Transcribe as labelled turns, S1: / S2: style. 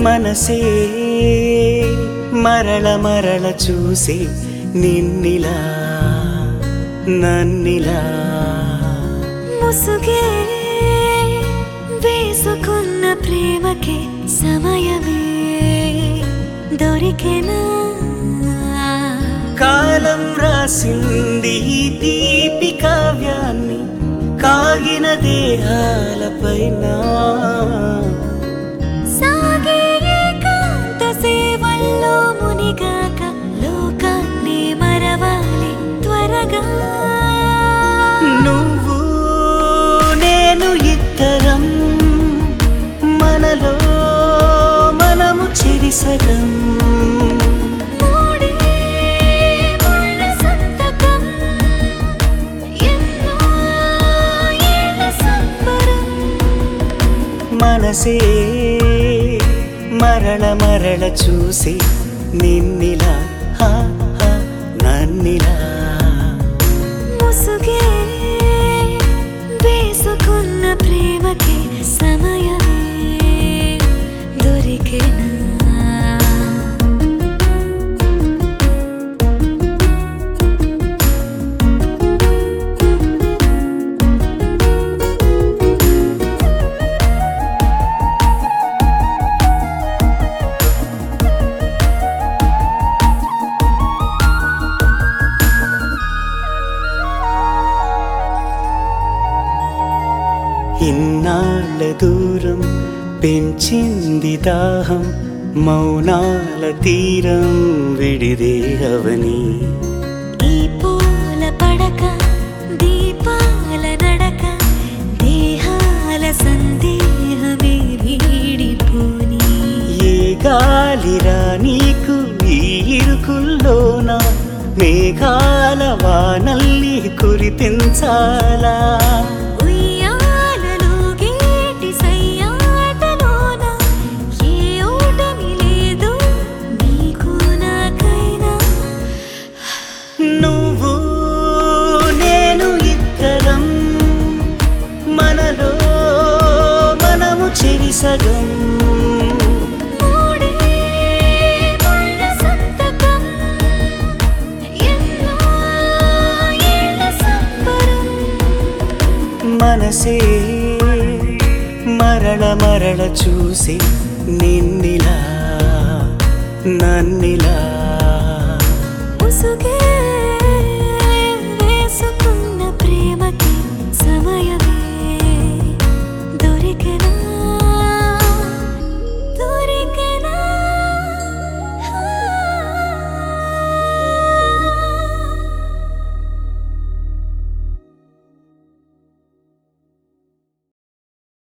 S1: మనసే మరల మరల చూసి నిన్నిలా నన్నిలా
S2: ముసుగే వేసుకున్న ప్రేమకి సమయమే దొరికెనా
S1: కాలం రాసింది ఈ తీపి కావ్యాన్ని కాగిన దేహాలపైన
S2: సాగే ఏకాంత సేవల్లో మునిగాక లోకాన్ని మరవాలి త్వరగా
S1: నువ్వు నేను ఇద్దరం మనలో మనము చెరిసగం
S2: మూడే ముళ్ళ సంతకం ఎన్నో ఏళ్ళ సంబరం
S1: మనసే మరల మరల చూసి నిన్నిలా హా, హా, నన్నిలా
S2: ముసుగే వేసుకున్న ప్రేమకి సమయమే దొరికెనా
S1: ఇన్నాళ్ళ దూరం పెంచింది దాహం మౌనాల తీరం విడిదే అవని
S2: ఈ పూల పడక దీపాల నడక దేహాల సందేహమే వీడిపోని
S1: ఏ గాలిరా నీకు ఈ ఇరుకుల్లోన మేఘాల వానల్లి కురిపించాలా
S2: ఉయ్యాలలో గేటి సయ్యాటలోన ఏ ఓటమి లేదు నీకు నాకైనా
S1: నువ్వు నేను ఇద్దరం మనలో మనము చెరిసగం
S2: మూడే ముళ్ళ సంతకం ఎన్నో ఏళ్ళ సంబరం
S1: మనసే మరల మరల చూసి నిన్నిలా నన్నిలా